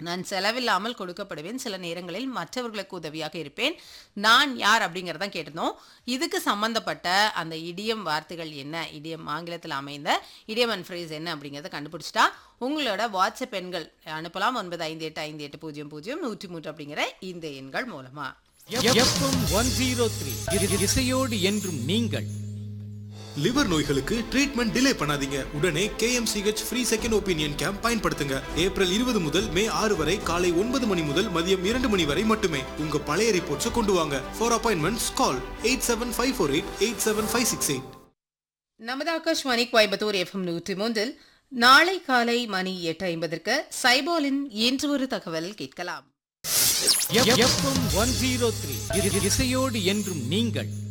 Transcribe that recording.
நான் செலவில்லாமல் கொடுக்கப்படுவேன் சில நேரங்களில் மற்றவர்களுக்கு உதவியாக இருப்பேன் நான் யார் அப்படிங்கிறத கேட்டிருந்தோம் இதுக்கு சம்பந்தப்பட்ட அந்த இடியம் வார்த்தைகள் என்ன இடியம் ஆங்கிலத்தில் அமைந்த இடியம் அண்ட் ஃப்ரேஸ் என்ன அப்படிங்கிறத கண்டுபிடிச்சிட்டா உங்களோட வாட்ஸ்அப் எண்கள் அனுப்பலாம் ஒன்பது ஐந்து எட்டு ஐந்து எட்டு பூஜ்ஜியம் பூஜ்ஜியம் நூற்றி மூன்று அப்படிங்கிற இந்த எண்கள் மூலமா எஃப்எம் ஒன் ஜீரோ த்ரீ இசையோடு என்றும் நீங்கள் லிவர் நோய்களுக்கு ட்ரீட்மெண்ட் டிலே பண்ணாதீங்க உடனே KMCH free second opinion camp பயன்படுத்துங்க ஏப்ரல் இருபது முதல் மே ஆறு வரை காலை ஒன்பது மணி முதல் மதியம் இரண்டு மணி வரை மட்டுமே உங்க பழைய ரிப்போர்ட்ஸை கொண்டு வாங்க for appointments call eight seven five four eight eight seven five six eight நமது ஆகாஷ்வாணி கோயம்புத்தூர் எஃப்எம் நூற்றி மூன்றில் நாளை காலை மணி எட்டு ஐம்பதற்கு சைபாலின் இன்று ஒரு தகவல் கேட்கலாம் எஃப்எம் ஒன் ஜீரோ த்ரீ இசையோடு என்றும் நீங்கள்